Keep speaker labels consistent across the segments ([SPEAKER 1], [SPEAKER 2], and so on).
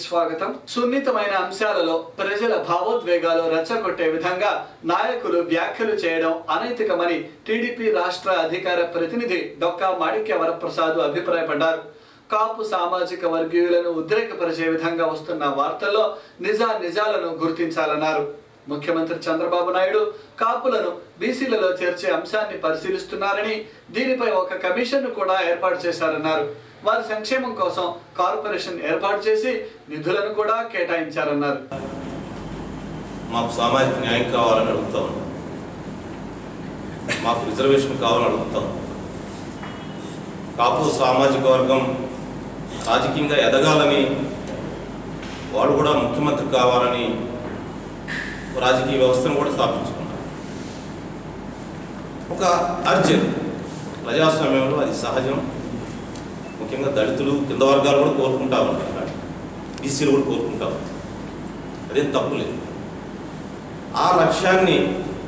[SPEAKER 1] స్వాగతం సున్నితమైన అంశాలలో ప్రజల భావోద్వేగాలు రెచ్చగొట్టే విధంగా నాయకులు వ్యాఖ్యలు చేయడం అనైతికమని టీడీపీ రాష్ట్ర అధికార ప్రతినిధి డొక్కా మాణిక్య వరప్రసాద్ అభిప్రాయపడ్డారు కాపు సామాజిక వర్గీయులను ఉద్రేకపరిచే విధంగా వస్తున్న వార్తల్లో నిజా నిజాలను గుర్తించాలన్నారు ముఖ్యమంత్రి చంద్రబాబు నాయుడు కాపులను బీసీలలో చేర్చే అంశాన్ని పరిశీలిస్తున్నారని దీనిపై ఒక కమిషన్ కూడా ఏర్పాటు చేశారన్నారు వారి సంక్షేమం కోసం కార్పొరేషన్ ఏర్పాటు చేసి నిధులను కూడా కేటాయించారన్నారు
[SPEAKER 2] మాకు సామాజిక న్యాయం కావాలని అడుగుతా ఉన్నాం మాకు రిజర్వేషన్ కావాలని అడుగుతాం కాపు సామాజిక వర్గం రాజకీయంగా ఎదగాలని వాడు కూడా ముఖ్యమంత్రి కావాలని రాజకీయ వ్యవస్థను కూడా స్థాపించుకున్నారు ఒక అర్జన్ ప్రజాస్వామ్యంలో అది సహజం ముఖ్యంగా దళితులు కింద వర్గాలు కూడా కోరుకుంటా ఉంటారు బీసీలు కూడా కోరుకుంటా ఉంటారు అదేం తప్పులేదు ఆ లక్ష్యాన్ని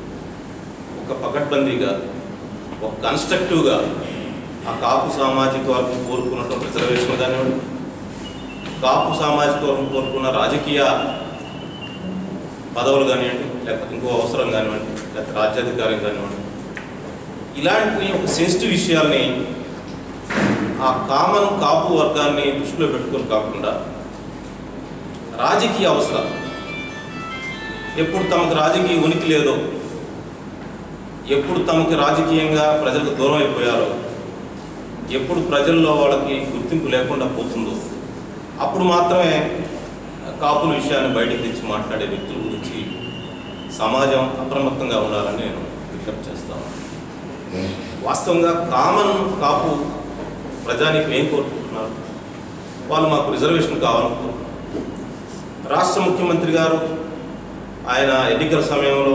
[SPEAKER 2] ఒక పకడ్బందీగా ఒక కన్స్ట్రక్టివ్గా ఆ కాపు సామాజిక వర్గం కోరుకున్నటువంటి రిజర్వేషన్ కానివ్వండి కాపు సామాజిక వర్గం కోరుకున్న రాజకీయ పదవులు కానివ్వండి లేకపోతే ఇంకో అవసరం కానివ్వండి లేకపోతే రాజ్యాధికారం కానివ్వండి ఇలాంటి ఒక సెన్సిటివ్ విషయాల్ని ఆ కామన్ కాపు వర్గాన్ని దృష్టిలో పెట్టుకొని కాకుండా రాజకీయ అవసరాలు ఎప్పుడు తమకు రాజకీయ ఉనికి లేదో ఎప్పుడు తమకు రాజకీయంగా ప్రజలకు దూరం అయిపోయారో ఎప్పుడు ప్రజల్లో వాళ్ళకి గుర్తింపు లేకుండా పోతుందో అప్పుడు మాత్రమే కాపుల విషయాన్ని బయటకు తెచ్చి మాట్లాడే వ్యక్తుల గురించి సమాజం అప్రమత్తంగా ఉండాలని నేను విజ్ఞప్తి చేస్తాను వాస్తవంగా కామన్ కాపు ప్రజానికి ఏం కోరుకుంటున్నారు వాళ్ళు మాకు రిజర్వేషన్ కావాలనుకుంటున్నారు రాష్ట్ర ముఖ్యమంత్రి గారు ఆయన ఎన్నికల సమయంలో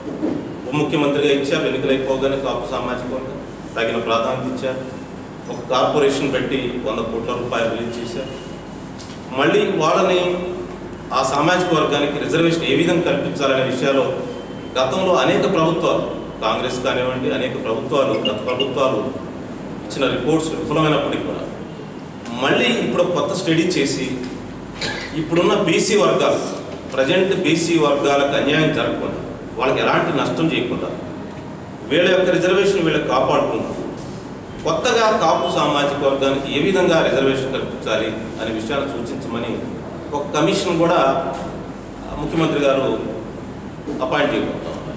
[SPEAKER 2] ఉప ముఖ్యమంత్రిగా ఇచ్చారు ఎన్నికలు అయిపోగానే కాపు సామాజిక వర్గం తగిన ప్రాధాన్యత ఇచ్చారు ఒక కార్పొరేషన్ పెట్టి వంద కోట్ల రూపాయలు రిలీజ్ చేశారు మళ్ళీ వాళ్ళని ఆ సామాజిక వర్గానికి రిజర్వేషన్ ఏ విధంగా కల్పించాలనే విషయాలు గతంలో అనేక ప్రభుత్వాలు కాంగ్రెస్ కానివ్వండి అనేక ప్రభుత్వాలు గత ప్రభుత్వాలు ఇచ్చిన రిపోర్ట్స్ విఫలమైనప్పటికీ కూడా మళ్ళీ ఇప్పుడు కొత్త స్టడీ చేసి ఇప్పుడున్న బీసీ వర్గాలు ప్రజెంట్ బీసీ వర్గాలకు అన్యాయం జరగకుండా వాళ్ళకి ఎలాంటి నష్టం చేయకుండా వీళ్ళ యొక్క రిజర్వేషన్ వీళ్ళకి కాపాడుకుంటూ కొత్తగా కాపు సామాజిక వర్గానికి ఏ విధంగా రిజర్వేషన్ కల్పించాలి అనే విషయాలు సూచించమని ఒక కమిషన్ కూడా ఆ, ముఖ్యమంత్రి గారు అపాయింట్ చేయబోతా ఉన్నారు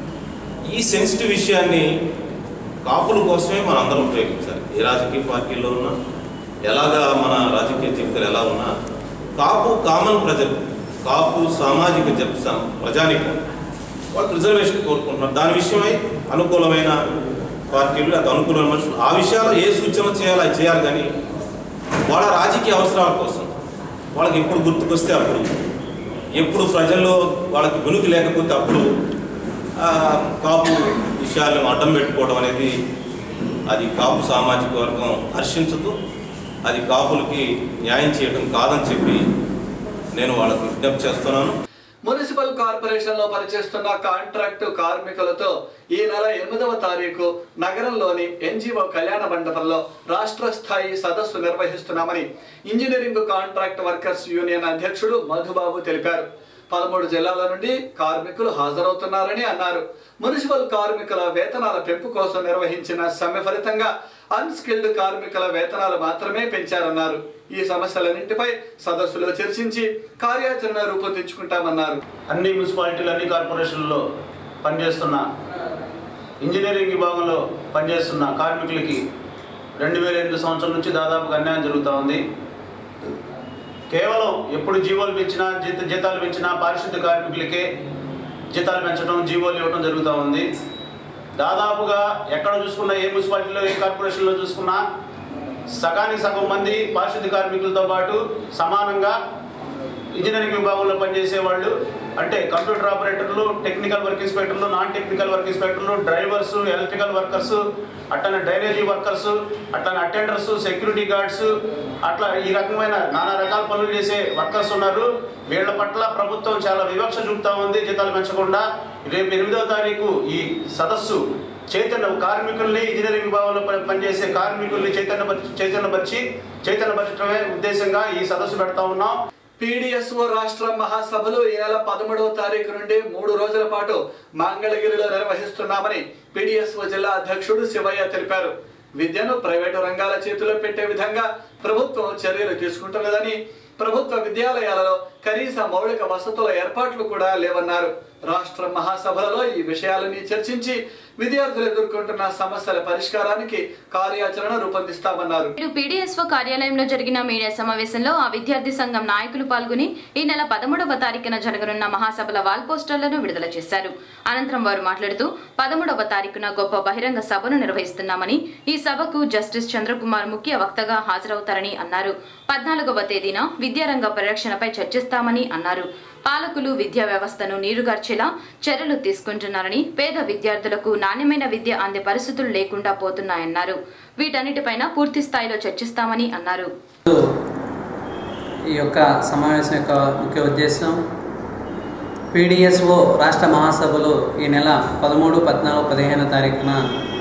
[SPEAKER 2] ఈ సెన్సిటివ్ విషయాన్ని కాపుల కోసమే మనం అందరం ఉపయోగించాలి ఏ రాజకీయ పార్టీల్లో ఉన్నా ఎలాగా మన రాజకీయ జీవితాలు ఎలా ఉన్నా కాపు కామన్ ప్రజలు కాపు సామాజిక జన ప్రజానికం వాళ్ళు రిజర్వేషన్ కోరుకుంటున్నారు దాని విషయమై అనుకూలమైన పార్టీలు అది అనుకూలమైన మనుషులు ఆ విషయాలు ఏ సూచన చేయాలో అది చేయాలి కానీ వాళ్ళ రాజకీయ అవసరాల కోసం వాళ్ళకి ఎప్పుడు గుర్తుకొస్తే అప్పుడు ఎప్పుడు ప్రజల్లో వాళ్ళకి వెనుక లేకపోతే అప్పుడు ఆ, కాపు విషయాలను అడ్డం పెట్టుకోవడం అనేది అది కాపు సామాజిక వర్గం హర్షించదు అది కాపులకి న్యాయం చేయడం కాదని చెప్పి నేను వాళ్ళకి విజ్ఞప్తి చేస్తున్నాను
[SPEAKER 1] మున్సిపల్ కార్పొరేషన్ లో పనిచేస్తున్న కాంట్రాక్టు కార్మికులతో ఈ నెల ఎనిమిదవ తారీఖు నగరంలోని ఎన్జిఓ కళ్యాణ మండపంలో రాష్ట్ర స్థాయి సదస్సు నిర్వహిస్తున్నామని ఇంజనీరింగ్ కాంట్రాక్ట్ వర్కర్స్ యూనియన్ అధ్యక్షుడు మధుబాబు తెలిపారు పదమూడు జిల్లాల నుండి కార్మికులు హాజరవుతున్నారని అన్నారు మున్సిపల్ కార్మికుల వేతనాల పెంపు కోసం నిర్వహించిన సమ్మె ఫలితంగా అన్స్కిల్డ్ కార్మికుల వేతనాలు మాత్రమే పెంచారన్నారు ఈ సమస్యలన్నింటిపై సదస్సులో చర్చించి కార్యాచరణ రూపొందించుకుంటామన్నారు
[SPEAKER 3] అన్ని మున్సిపాలిటీలు అన్ని కార్పొరేషన్లలో పనిచేస్తున్న ఇంజనీరింగ్ విభాగంలో పనిచేస్తున్న కార్మికులకి రెండు వేల ఎనిమిది సంవత్సరం నుంచి దాదాపుగా అన్యాయం జరుగుతూ ఉంది కేవలం ఎప్పుడు జీవోలు పెంచినా జీత జీతాలు పెంచినా పారిశుద్ధ్య కార్మికులకే జీతాలు పెంచడం జీవోలు ఇవ్వడం జరుగుతూ ఉంది దాదాపుగా ఎక్కడ చూసుకున్నా ఏ మున్సిపాలిటీలో ఏ కార్పొరేషన్లో చూసుకున్నా సగానికి సగం మంది పారిశుద్ధ్య కార్మికులతో పాటు సమానంగా ఇంజనీరింగ్ విభాగంలో పనిచేసే వాళ్ళు అంటే కంప్యూటర్ ఆపరేటర్లు టెక్నికల్ వర్క్ ఇన్స్పెక్టర్లు నాన్ టెక్నికల్ వర్క్ ఇన్స్పెక్టర్లు డ్రైవర్స్ ఎలక్ట్రికల్ వర్కర్స్ అట్లనే డ్రైనేజీ వర్కర్స్ అట్లనే అటెండర్స్ సెక్యూరిటీ గార్డ్స్ అట్లా ఈ రకమైన నానా రకాల పనులు చేసే వర్కర్స్ ఉన్నారు వీళ్ళ పట్ల ప్రభుత్వం చాలా వివక్ష చూపుతా ఉంది జీతాలు పెంచకుండా రేపు ఎనిమిదవ తారీఖు ఈ సదస్సు చైతన్య కార్మికుల్ని ఇంజనీరింగ్ విభాగంలో పని- పనిచేసే కార్మికుల్ని చైతన్య చైతన్యపరిచి చైతన్యపరచడమే ఉద్దేశంగా ఈ సదస్సు పెడతా ఉన్నాం
[SPEAKER 1] పీడిఎస్ఓ రాష్ట్ర మహాసభలు ఈ నెల పదమూడవ తారీఖు నుండి మూడు రోజుల పాటు మంగళగిరిలో నిర్వహిస్తున్నామని పీడిఎస్ఓ జిల్లా అధ్యక్షుడు శివయ్య తెలిపారు విద్యను ప్రైవేటు రంగాల చేతిలో పెట్టే విధంగా ప్రభుత్వం చర్యలు తీసుకుంటున్నదని ప్రభుత్వ విద్యాలయాలలో కనీస మౌలిక వసతుల ఏర్పాట్లు కూడా లేవన్నారు రాష్ట్ర మహాసభలలో ఈ విషయాలని చర్చించి విద్యార్థులు ఎదుర్కొంటున్న సమస్యల పరిష్కారానికి కార్యాచరణ రూపొందిస్తామన్నారు
[SPEAKER 4] నేడు పీడీఎస్ఓ కార్యాలయంలో జరిగిన మీడియా సమావేశంలో ఆ విద్యార్థి సంఘం నాయకులు పాల్గొని ఈ నెల పదమూడవ తారీఖున జరగనున్న మహాసభల వాల్ పోస్టర్లను విడుదల చేశారు అనంతరం వారు మాట్లాడుతూ పదమూడవ తారీఖున గొప్ప బహిరంగ సభను నిర్వహిస్తున్నామని ఈ సభకు జస్టిస్ చంద్రకుమార్ ముఖ్య వక్తగా హాజరవుతారని అన్నారు పద్నాలుగవ తేదీన విద్యారంగ పరిరక్షణపై చర్చిస్తామని అన్నారు పాలకులు విద్యా వ్యవస్థను నీరుగార్చేలా చర్యలు తీసుకుంటున్నారని పేద విద్యార్థులకు నాణ్యమైన విద్య అందే పరిస్థితులు లేకుండా పోతున్నాయన్నారు వీటన్నిటిపైన పూర్తి స్థాయిలో చర్చిస్తామని అన్నారు
[SPEAKER 5] ఈ యొక్క సమావేశం యొక్క ముఖ్య ఉద్దేశం పీడిఎస్ఓ రాష్ట్ర మహాసభలు ఈ నెల పదమూడు పద్నాలుగు పదిహేను తారీఖున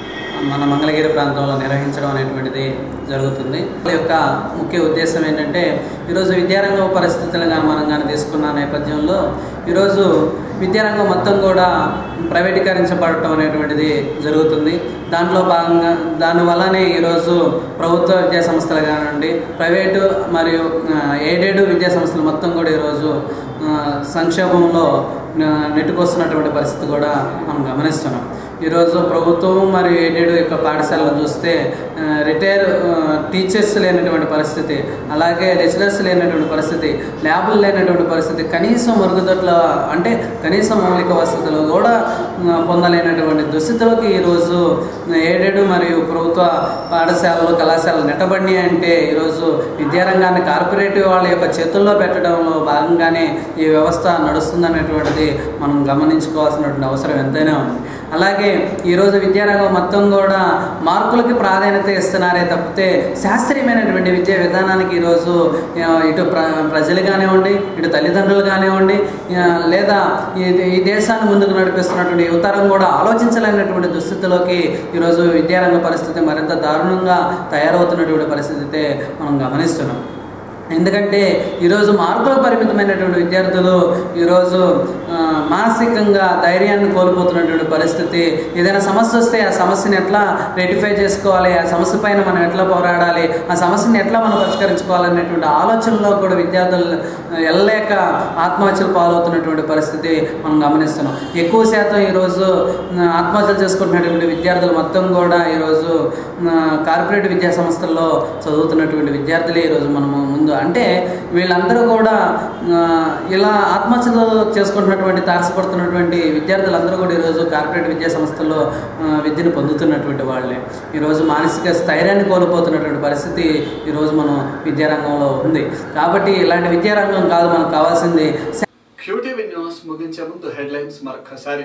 [SPEAKER 5] మన మంగళగిరి ప్రాంతంలో నిర్వహించడం అనేటువంటిది జరుగుతుంది ఈ యొక్క ముఖ్య ఉద్దేశం ఏంటంటే ఈరోజు విద్యారంగం పరిస్థితులుగా మనం కానీ తీసుకున్న నేపథ్యంలో ఈరోజు విద్యారంగం మొత్తం కూడా ప్రైవేటీకరించబడటం అనేటువంటిది జరుగుతుంది దాంట్లో భాగంగా దానివల్లనే ఈరోజు ప్రభుత్వ విద్యా సంస్థలు కానివ్వండి ప్రైవేటు మరియు ఆ, ఎయిడెడ్ విద్యా సంస్థలు మొత్తం కూడా ఈరోజు ఆ, సంక్షోభంలో ఆ, నెట్టుకొస్తున్నటువంటి పరిస్థితి కూడా మనం గమనిస్తున్నాం ఈరోజు ప్రభుత్వం మరియు ఎయిడెడ్ యొక్క పాఠశాలను చూస్తే ఆ, రిటైర్ ఆ, టీచర్స్ లేనటువంటి పరిస్థితి అలాగే లెక్చరర్స్ లేనటువంటి పరిస్థితి ల్యాబులు లేనటువంటి పరిస్థితి కనీసం మరుగుదొడ్ల అంటే కనీసం మౌలిక వసతులు కూడా ఆ, పొందలేనటువంటి దుస్థితిలోకి ఈరోజు ఎయిడెడ్ మరియు ప్రభుత్వ పాఠశాలలు కళాశాలలు నెట్టబడి అంటే ఈరోజు విద్యారంగాన్ని కార్పొరేటివ్ వాళ్ళ యొక్క చేతుల్లో పెట్టడంలో భాగంగానే ఈ వ్యవస్థ నడుస్తుందనేటువంటిది మనం గమనించుకోవాల్సినటువంటి అవసరం ఎంతైనా ఉంది అలాగే ఈరోజు విద్యారంగం మొత్తం కూడా మార్కులకి ప్రాధాన్యత ఇస్తున్నారే తప్పితే శాస్త్రీయమైనటువంటి విద్యా విధానానికి ఈరోజు ఆ, ఇటు ప్ర ప్రజలు కానివ్వండి ఇటు తల్లిదండ్రులు కానివ్వండి ఆ, లేదా ఈ ఈ దేశాన్ని ముందుకు నడిపిస్తున్నటువంటి యువతరం కూడా ఆలోచించలేనటువంటి దుస్థితిలోకి ఈరోజు విద్యారంగ పరిస్థితి మరింత దారుణంగా తయారవుతున్నటువంటి పరిస్థితి అయితే మనం గమనిస్తున్నాం ఎందుకంటే ఈరోజు మార్కుల పరిమితమైనటువంటి విద్యార్థులు ఈరోజు ఆ, మానసికంగా ధైర్యాన్ని కోల్పోతున్నటువంటి పరిస్థితి ఏదైనా సమస్య వస్తే ఆ సమస్యని ఎట్లా రెటిఫై చేసుకోవాలి ఆ సమస్య పైన మనం ఎట్లా పోరాడాలి ఆ సమస్యని ఎట్లా మనం పరిష్కరించుకోవాలనేటువంటి ఆలోచనలో కూడా విద్యార్థులు వెళ్ళలేక ఆత్మహత్యలు పాలవుతున్నటువంటి పరిస్థితి మనం గమనిస్తున్నాం ఎక్కువ శాతం ఈరోజు ఆ, ఆత్మహత్యలు చేసుకుంటున్నటువంటి విద్యార్థులు మొత్తం కూడా ఈరోజు ఆ, కార్పొరేట్ విద్యా సంస్థల్లో చదువుతున్నటువంటి విద్యార్థులే ఈరోజు మనము ముందు అంటే వీళ్ళందరూ కూడా ఆ, ఇలా ఆత్మహత్యలు చేసుకుంటున్నటువంటి తారసపడుతున్నటువంటి విద్యార్థులందరూ కూడా ఈరోజు కార్పొరేట్ విద్యా సంస్థల్లో ఆ, విద్యను పొందుతున్నటువంటి వాళ్ళే ఈరోజు మానసిక స్థైర్యాన్ని కోల్పోతున్నటువంటి పరిస్థితి ఈరోజు మనం విద్యారంగంలో ఉంది కాబట్టి ఇలాంటి విద్యారంగం కాదు మనకు కావాల్సింది
[SPEAKER 1] క్యూటీవీ న్యూస్ ముగించే ముందు హెడ్లైన్స్ మరొకసారి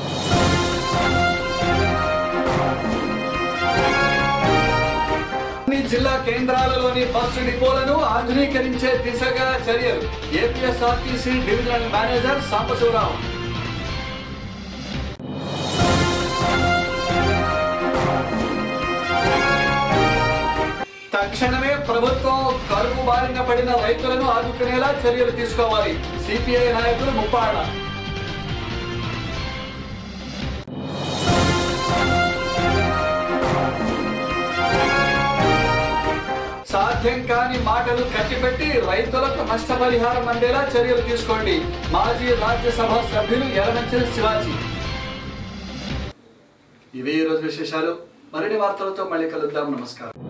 [SPEAKER 1] అన్ని జిల్లా కేంద్రాలలోని బస్సు డిపోలను ఆధునీకరించే దిశగా చర్యలు ఏపీఎస్ఆర్టీసీ డివిజనల్ మేనేజర్ సాంబశివరావు తక్షణమే ప్రభుత్వం కరువు బారిన పడిన రైతులను ఆదుకునేలా చర్యలు తీసుకోవాలి సిపిఐ నాయకులు ముప్పాడ సాధ్యం కాని మాటలు కట్టిపెట్టి రైతులకు నష్టపరిహారం అందేలా చర్యలు తీసుకోండి మాజీ రాజ్యసభ సభ్యులు ఎలమంచిలి శివాజీ ఇవే ఈ రోజు విశేషాలు మరిన్ని వార్తలతో మళ్ళీ కలుద్దాం నమస్కారం